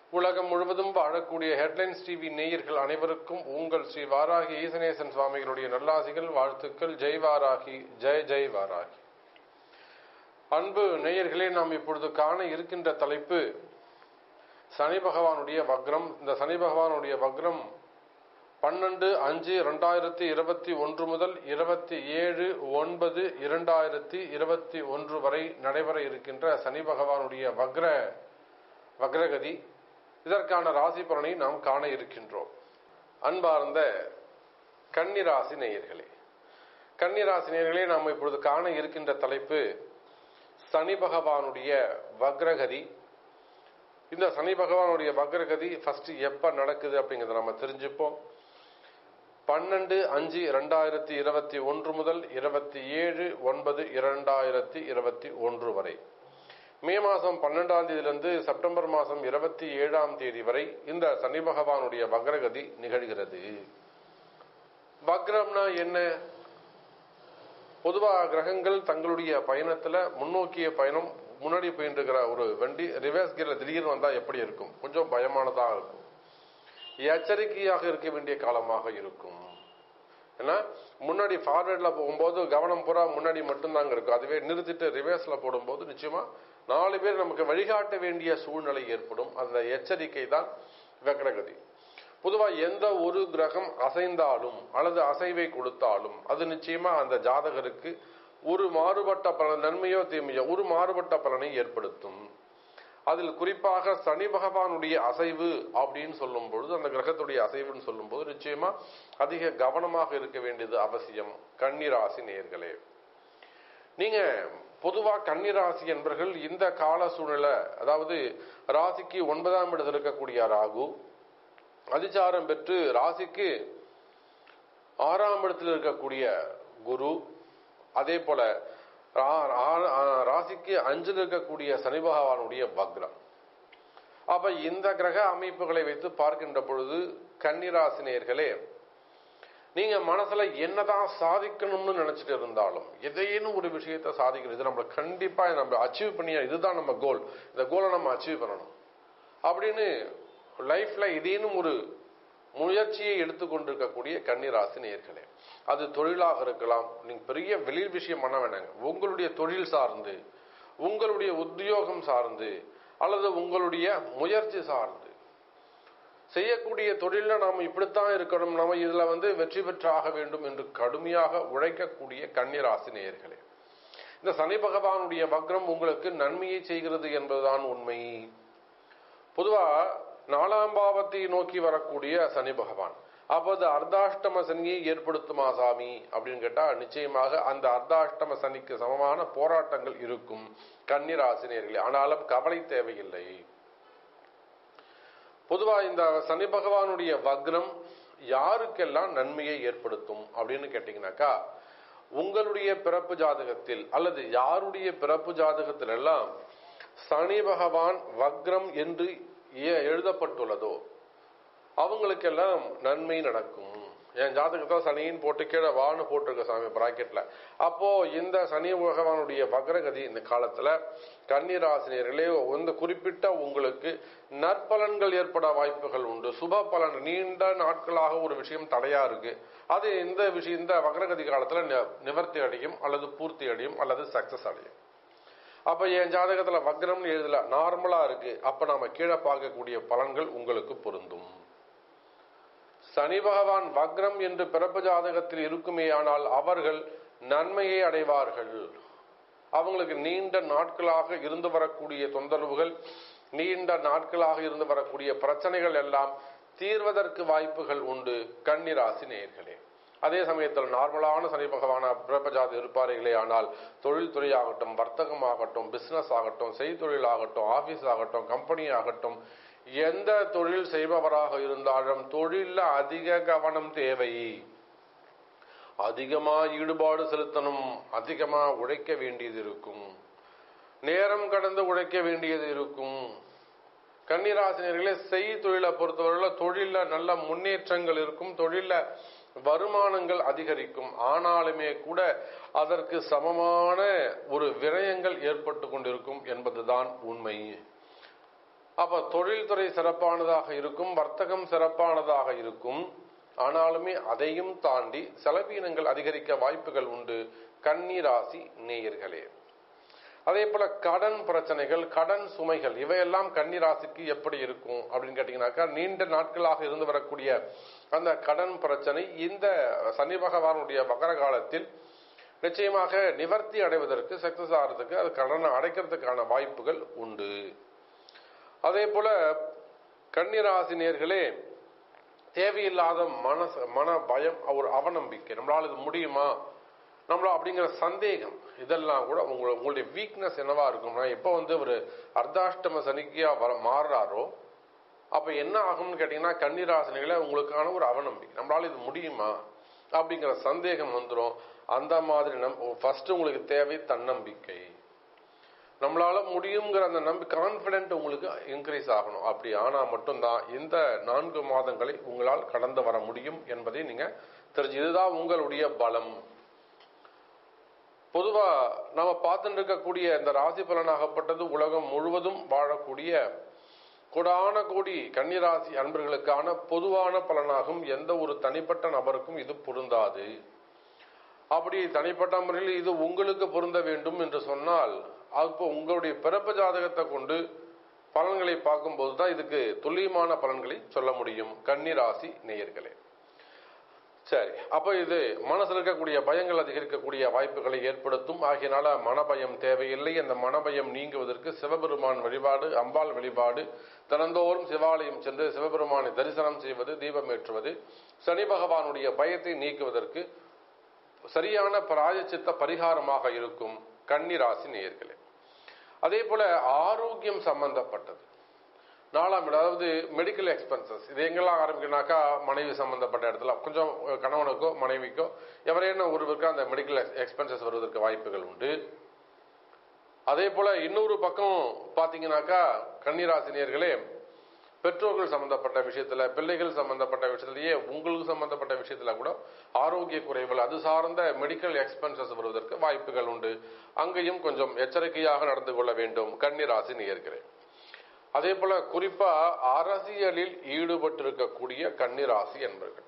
உலகம் முழுவதும் வாழக்கூடிய ஹெட்லைன்ஸ் டிவி நேயர்கள் அனைவருக்கும் உங்கள் ஸ்ரீ வாராகி ஈசனேசன் சுவாமிகளுடைய நல்லாசிகள் வாழ்த்துக்கள் ஜெய் வாராகி ஜெய் ஜெய் வாராகி அன்பு நேயர்களே நாம் இப்பொழுது காண இருக்கின்ற தலைப்பு சனி பகவானுடைய வக்ரம் இந்த சனி பகவானுடைய வக்ரம் பன்னெண்டு அஞ்சு இரண்டாயிரத்தி இருபத்தி ஒன்று முதல் இருபத்தி ஏழு ஒன்பது இரண்டாயிரத்தி இருபத்தி ஒன்று வரை நடைபெற இருக்கின்ற சனி பகவானுடைய வக்ர வக்ரகதி இதற்கான ராசி பலனை நாம் காண இருக்கின்றோம் அன்பார்ந்த கன்னிராசி நேயர்களே கன்னிராசி நேயர்களே நாம் இப்பொழுது காண இருக்கின்ற தலைப்பு சனி பகவானுடைய வக்ரகதி இந்த சனி பகவானுடைய வக்ரகதி ஃபர்ஸ்ட் எப்ப நடக்குது அப்படிங்கறத நம்ம தெரிஞ்சுப்போம் பன்னெண்டு அஞ்சு இரண்டாயிரத்தி இருபத்தி ஒன்று முதல் இருபத்தி ஏழு ஒன்பது இரண்டாயிரத்தி இருபத்தி ஒன்று வரை மே மாதம் பன்னெண்டாம் தேதியிலிருந்து செப்டம்பர் மாதம் இருபத்தி ஏழாம் தேதி வரை இந்த சனி பகவானுடைய வக்ரகதி நிகழ்கிறது வக்ரம்னா என்ன பொதுவாக கிரகங்கள் தங்களுடைய பயணத்துல முன்னோக்கிய பயணம் முன்னாடி போயிட்டு இருக்கிற ஒரு வண்டி ரிவர்ஸ் கியர்ல திடீர்னு வந்தா எப்படி இருக்கும் கொஞ்சம் பயமானதாக இருக்கும் எச்சரிக்கையாக இருக்க வேண்டிய காலமாக இருக்கும் ஏன்னா முன்னாடி ஃபார்வேர்ட்ல போகும்போது கவனம் பூரா முன்னாடி மட்டும்தாங்க இருக்கும் அதுவே நிறுத்திட்டு ரிவர்ஸ்ல போடும்போது நிச்சயமா நாலு பேர் நமக்கு வழிகாட்ட வேண்டிய சூழ்நிலை ஏற்படும் அந்த எச்சரிக்கை தான் வக்ரகதி பொதுவா எந்த ஒரு கிரகம் அசைந்தாலும் அல்லது அசைவை கொடுத்தாலும் அது நிச்சயமா அந்த ஜாதகருக்கு ஒரு மாறுபட்ட பலன் நன்மையோ தீமையோ ஒரு மாறுபட்ட பலனை ஏற்படுத்தும் அதில் குறிப்பாக சனி பகவானுடைய அசைவு அப்படின்னு சொல்லும் பொழுது அந்த கிரகத்துடைய அசைவுன்னு சொல்லும் போது நிச்சயமா அதிக கவனமாக இருக்க வேண்டியது அவசியம் கன்னிராசி நேர்களே நீங்க பொதுவா கன்னிராசி என்பர்கள் இந்த கால சூழ்நிலை அதாவது ராசிக்கு ஒன்பதாம் இடத்தில் இருக்கக்கூடிய ராகு அதிச்சாரம் பெற்று ராசிக்கு ஆறாம் இடத்தில் இருக்கக்கூடிய குரு அதே போல ராசிக்கு அஞ்சில் இருக்கக்கூடிய சனி பகவானுடைய வக்ரம் அப்ப இந்த கிரக அமைப்புகளை வைத்து பார்க்கின்ற பொழுது கன்னிராசினியர்களே நீங்க மனசுல என்னதான் சாதிக்கணும்னு நினைச்சிட்டு இருந்தாலும் எதையேனும் ஒரு விஷயத்த சாதிக்கணும் இது நம்ம கண்டிப்பா நம்ம அச்சீவ் பண்ணியா இதுதான் நம்ம கோல் இந்த கோலை நம்ம அச்சீவ் பண்ணணும் அப்படின்னு லைஃப்ல இதேனும் ஒரு முயற்சியை எடுத்துக்கொண்டிருக்கக்கூடிய கன்னிராசி நேர்களே அது தொழிலாக இருக்கலாம் நீங்க பெரிய வெளியில் விஷயம் பண்ண வேணாங்க உங்களுடைய தொழில் சார்ந்து உங்களுடைய உத்தியோகம் சார்ந்து அல்லது உங்களுடைய முயற்சி சார்ந்து செய்யக்கூடிய தொழில நாம் இப்படித்தான் இருக்கணும் நம்ம இதுல வந்து வெற்றி பெற்றாக வேண்டும் என்று கடுமையாக உழைக்கக்கூடிய கன்னிராசி நேயர்களே இந்த சனி பகவானுடைய வக்ரம் உங்களுக்கு நன்மையை செய்கிறது என்பதுதான் உண்மை பொதுவா நாலாம் பாவத்தை நோக்கி வரக்கூடிய சனி பகவான் அப்போது அர்த்தாஷ்டம சனியை ஏற்படுத்துமா சாமி அப்படின்னு கேட்டா நிச்சயமாக அந்த அர்த்தாஷ்டம சனிக்கு சமமான போராட்டங்கள் இருக்கும் கன்னிராசினியர்களே ஆனாலும் கவலை தேவையில்லை பொதுவா இந்த சனி பகவானுடைய வக்ரம் யாருக்கெல்லாம் நன்மையை ஏற்படுத்தும் அப்படின்னு கேட்டீங்கன்னாக்கா உங்களுடைய பிறப்பு ஜாதகத்தில் அல்லது யாருடைய பிறப்பு ஜாதகத்தில் எல்லாம் சனி பகவான் வக்ரம் என்று எழுதப்பட்டுள்ளதோ அவங்களுக்கெல்லாம் நன்மை நடக்கும் என் ஜாதகத்தை சனியின் போட்டு கீழே வான்னு போட்டிருக்க சாமி பிராக்கெட்ல அப்போ இந்த சனி பகவானுடைய வக்ரகதி இந்த காலத்துல கன்னிராசினியர்களே வந்து குறிப்பிட்ட உங்களுக்கு நற்பலன்கள் ஏற்பட வாய்ப்புகள் உண்டு சுப பலன் நீண்ட நாட்களாக ஒரு விஷயம் தடையா இருக்கு அது இந்த விஷயம் இந்த வக்ரகதி காலத்துல நிவர்த்தி அடையும் அல்லது பூர்த்தி அடையும் அல்லது சக்சஸ் அடையும் அப்ப என் ஜாதகத்துல வக்ரம்னு எழுதல நார்மலா இருக்கு அப்ப நாம கீழே பார்க்கக்கூடிய பலன்கள் உங்களுக்கு பொருந்தும் சனி பகவான் வக்ரம் என்று பிறப்பு ஜாதகத்தில் இருக்குமே ஆனால் அவர்கள் நன்மையை அடைவார்கள் அவங்களுக்கு நீண்ட நாட்களாக இருந்து வரக்கூடிய தொந்தரவுகள் நீண்ட நாட்களாக இருந்து வரக்கூடிய பிரச்சனைகள் எல்லாம் தீர்வதற்கு வாய்ப்புகள் உண்டு கன்னிராசி நேர்களே அதே சமயத்தில் நார்மலான சனி பகவான பிரபஜாதி இருப்பார்களே ஆனால் தொழில்துறை ஆகட்டும் வர்த்தகம் ஆகட்டும் பிசினஸ் ஆகட்டும் செய்தொழில் ஆகட்டும் ஆபீஸ் ஆகட்டும் கம்பெனி ஆகட்டும் எந்த தொழில் செய்பவராக இருந்தாலும் தொழில அதிக கவனம் தேவை அதிகமா ஈடுபாடு செலுத்தணும் அதிகமா உழைக்க வேண்டியது இருக்கும் நேரம் கடந்து உழைக்க வேண்டியது இருக்கும் கன்னிராசினியர்களே செய் தொழிலை பொறுத்தவரையில தொழில நல்ல முன்னேற்றங்கள் இருக்கும் தொழில வருமானங்கள் அதிகரிக்கும் ஆனாலுமே கூட அதற்கு சமமான ஒரு விரயங்கள் ஏற்பட்டு கொண்டிருக்கும் என்பதுதான் உண்மை அப்ப தொழில்துறை சிறப்பானதாக இருக்கும் வர்த்தகம் சிறப்பானதாக இருக்கும் ஆனாலுமே அதையும் தாண்டி செலவீனங்கள் அதிகரிக்க வாய்ப்புகள் உண்டு கன்னி ராசி நேயர்களே அதே போல கடன் பிரச்சனைகள் கடன் சுமைகள் இவையெல்லாம் கன்னி ராசிக்கு எப்படி இருக்கும் அப்படின்னு கேட்டீங்கன்னாக்கா நீண்ட நாட்களாக இருந்து வரக்கூடிய அந்த கடன் பிரச்சனை இந்த சனி பகவானுடைய மகர காலத்தில் நிச்சயமாக நிவர்த்தி அடைவதற்கு சக்சஸ் ஆகிறதுக்கு அது கடனை அடைக்கிறதுக்கான வாய்ப்புகள் உண்டு அதே போல கன்னிராசினியர்களே தேவையில்லாத மன மன பயம் ஒரு அவநம்பிக்கை நம்மளால இது முடியுமா நம்மள அப்படிங்கிற சந்தேகம் இதெல்லாம் கூட உங்க உங்களுடைய வீக்னஸ் என்னவா இருக்கும்னா எப்போ வந்து ஒரு அர்த்தாஷ்டம சனிக்கியா வர மாறுறாரோ அப்ப என்ன ஆகும்னு கேட்டீங்கன்னா கன்னிராசினிகளை உங்களுக்கான ஒரு அவநம்பிக்கை நம்மளால இது முடியுமா அப்படிங்கிற சந்தேகம் வந்துடும் அந்த மாதிரி நம் ஃபர்ஸ்ட் உங்களுக்கு தேவை தன்னம்பிக்கை நம்மளால முடியுங்கிற அந்த நம்பி கான்பிடென்ட் உங்களுக்கு இன்க்ரீஸ் ஆகணும் அப்படி ஆனா மட்டும்தான் இந்த நான்கு மாதங்களை உங்களால் கடந்து வர முடியும் என்பதை நீங்க தெரிஞ்சு இதுதான் உங்களுடைய பலம் பொதுவா நாம பார்த்துட்டு இருக்கக்கூடிய இந்த ராசி பலனாகப்பட்டது உலகம் முழுவதும் வாழக்கூடிய கொடான கோடி கன்னிராசி அன்பர்களுக்கான பொதுவான பலனாகும் எந்த ஒரு தனிப்பட்ட நபருக்கும் இது பொருந்தாது அப்படி தனிப்பட்ட முறையில் இது உங்களுக்கு பொருந்த வேண்டும் என்று சொன்னால் அப்போ உங்களுடைய பிறப்பு ஜாதகத்தை கொண்டு பலன்களை பார்க்கும்போது தான் இதுக்கு துல்லியமான பலன்களை சொல்ல முடியும் கன்னிராசி நேயர்களே சரி அப்போ இது மனசுல இருக்கக்கூடிய பயங்கள் அதிகரிக்கக்கூடிய வாய்ப்புகளை ஏற்படுத்தும் ஆகியனால மனபயம் தேவையில்லை அந்த மனபயம் நீங்குவதற்கு சிவபெருமான் வழிபாடு அம்பாள் வழிபாடு தினந்தோறும் சிவாலயம் சென்று சிவபெருமானை தரிசனம் செய்வது தீபம் ஏற்றுவது சனி பகவானுடைய பயத்தை நீக்குவதற்கு சரியான பிராயச்சித்த பரிகாரமாக இருக்கும் கன்னிராசி நேயர்களே அதே போல ஆரோக்கியம் சம்பந்தப்பட்டது நாலாம் இடம் அதாவது மெடிக்கல் எக்ஸ்பென்சஸ் இது எங்கெல்லாம் ஆரம்பிக்கணும்னாக்கா மனைவி சம்பந்தப்பட்ட இடத்துல கொஞ்சம் கணவனுக்கோ மனைவிக்கோ எவரேனும் ஒருவருக்கு அந்த மெடிக்கல் எக்ஸ்பென்சஸ் வருவதற்கு வாய்ப்புகள் உண்டு அதே போல இன்னொரு பக்கம் பாத்தீங்கன்னாக்கா கன்னிராசினியர்களே பெற்றோர்கள் சம்பந்தப்பட்ட விஷயத்துல பிள்ளைகள் சம்பந்தப்பட்ட விஷயத்திலேயே உங்களுக்கு சம்பந்தப்பட்ட விஷயத்துல கூட ஆரோக்கிய குறைவுகள் அது சார்ந்த மெடிக்கல் எக்ஸ்பென்சஸ் வருவதற்கு வாய்ப்புகள் உண்டு அங்கேயும் கொஞ்சம் எச்சரிக்கையாக நடந்து கொள்ள வேண்டும் கன்னிராசி நேயர்களே அதே போல குறிப்பா அரசியலில் ஈடுபட்டிருக்கக்கூடிய கன்னிராசி என்பர்கள்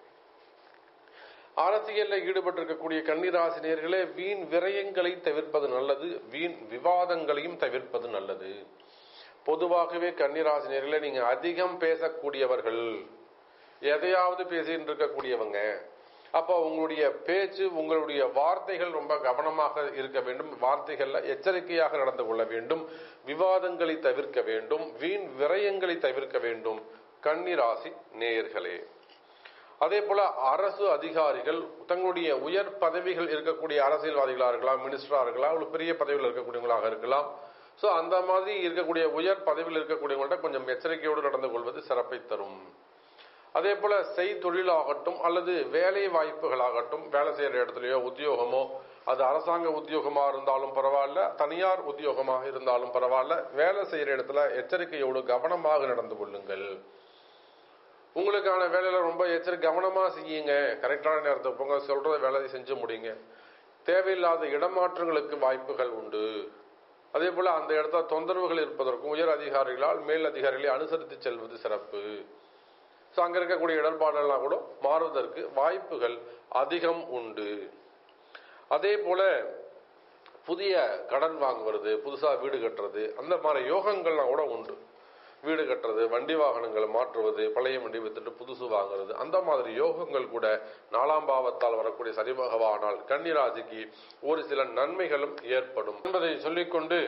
அரசியலில் ஈடுபட்டிருக்கக்கூடிய கன்னிராசி நேர்களே வீண் விரயங்களை தவிர்ப்பது நல்லது வீண் விவாதங்களையும் தவிர்ப்பது நல்லது பொதுவாகவே கன்னிராசினியர்களே நீங்க அதிகம் பேசக்கூடியவர்கள் எதையாவது பேசிட்டு இருக்கக்கூடியவங்க அப்போ உங்களுடைய பேச்சு உங்களுடைய வார்த்தைகள் ரொம்ப கவனமாக இருக்க வேண்டும் வார்த்தைகள்ல எச்சரிக்கையாக நடந்து கொள்ள வேண்டும் விவாதங்களை தவிர்க்க வேண்டும் வீண் விரயங்களை தவிர்க்க வேண்டும் கன்னிராசி நேயர்களே அதே போல அரசு அதிகாரிகள் தங்களுடைய உயர் பதவிகள் இருக்கக்கூடிய அரசியல்வாதிகளாக இருக்கலாம் மினிஸ்டரா இருக்கலாம் ஒரு பெரிய பதவியில் இருக்கக்கூடியவங்களாக இருக்கலாம் ஸோ அந்த மாதிரி இருக்கக்கூடிய உயர் பதவியில் இருக்கக்கூடியவங்கள்ட்ட கொஞ்சம் எச்சரிக்கையோடு நடந்து கொள்வது சிறப்பை தரும் அதே போல செய் தொழிலாகட்டும் அல்லது வேலை வாய்ப்புகளாகட்டும் வேலை செய்யற இடத்துலயோ உத்தியோகமோ அது அரசாங்க உத்தியோகமா இருந்தாலும் பரவாயில்ல தனியார் உத்தியோகமாக இருந்தாலும் பரவாயில்ல வேலை செய்யற இடத்துல எச்சரிக்கையோடு கவனமாக நடந்து கொள்ளுங்கள் உங்களுக்கான வேலையில ரொம்ப எச்சரிக்கை கவனமா செய்யுங்க கரெக்டான நேரத்துக்கு போங்க சொல்றத வேலையை செஞ்சு முடியுங்க தேவையில்லாத இடமாற்றங்களுக்கு வாய்ப்புகள் உண்டு அதே போல அந்த இடத்துல தொந்தரவுகள் இருப்பதற்கும் உயர் அதிகாரிகளால் மேல் அதிகாரிகளை அனுசரித்து செல்வது சிறப்பு ஸோ அங்க இருக்கக்கூடிய இடர்பாடெல்லாம் கூட மாறுவதற்கு வாய்ப்புகள் அதிகம் உண்டு அதே போல புதிய கடன் வாங்குவது புதுசா வீடு கட்டுறது அந்த மாதிரி யோகங்கள்லாம் கூட உண்டு வீடு கட்டுறது வண்டி வாகனங்களை மாற்றுவது பழைய வண்டி வித்துட்டு புதுசு வாங்குறது அந்த மாதிரி யோகங்கள் கூட நாலாம் பாவத்தால் வரக்கூடிய சனி பகவானால் கன்னிராசிக்கு ஒரு சில நன்மைகளும் ஏற்படும் என்பதை சொல்லிக்கொண்டு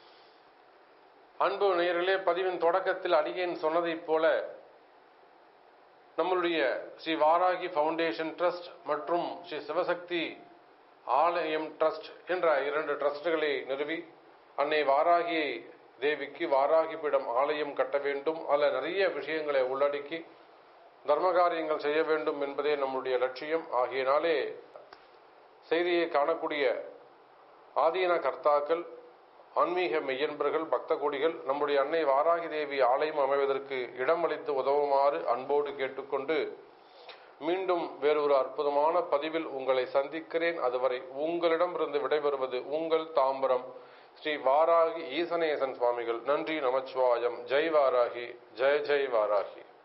அன்பு நேயர்களே பதிவின் தொடக்கத்தில் அடியேன் சொன்னதைப் போல நம்மளுடைய ஸ்ரீ வாராகி ஃபவுண்டேஷன் ட்ரஸ்ட் மற்றும் ஸ்ரீ சிவசக்தி ஆலயம் ட்ரஸ்ட் என்ற இரண்டு ட்ரஸ்டுகளை நிறுவி அன்னை வாராகி தேவிக்கு வாராகி பீடம் ஆலயம் கட்ட வேண்டும் அதில் நிறைய விஷயங்களை உள்ளடக்கி தர்ம காரியங்கள் செய்ய வேண்டும் என்பதே நம்முடைய லட்சியம் ஆகியனாலே செய்தியை காணக்கூடிய ஆதீன கர்த்தாக்கள் ஆன்மீக மெய்யன்பர்கள் பக்த கொடிகள் நம்முடைய அன்னை வாராகி தேவி ஆலயம் அமைவதற்கு இடமளித்து உதவுமாறு அன்போடு கேட்டுக்கொண்டு மீண்டும் வேறொரு அற்புதமான பதிவில் உங்களை சந்திக்கிறேன் அதுவரை உங்களிடமிருந்து விடைபெறுவது உங்கள் தாம்பரம் ஸ்ரீ வாராகி ஈசனேசன் சுவாமிகள் நன்றி நமச்சிவாயம் ஜெய் வாராகி ஜெய ஜெய் வாராகி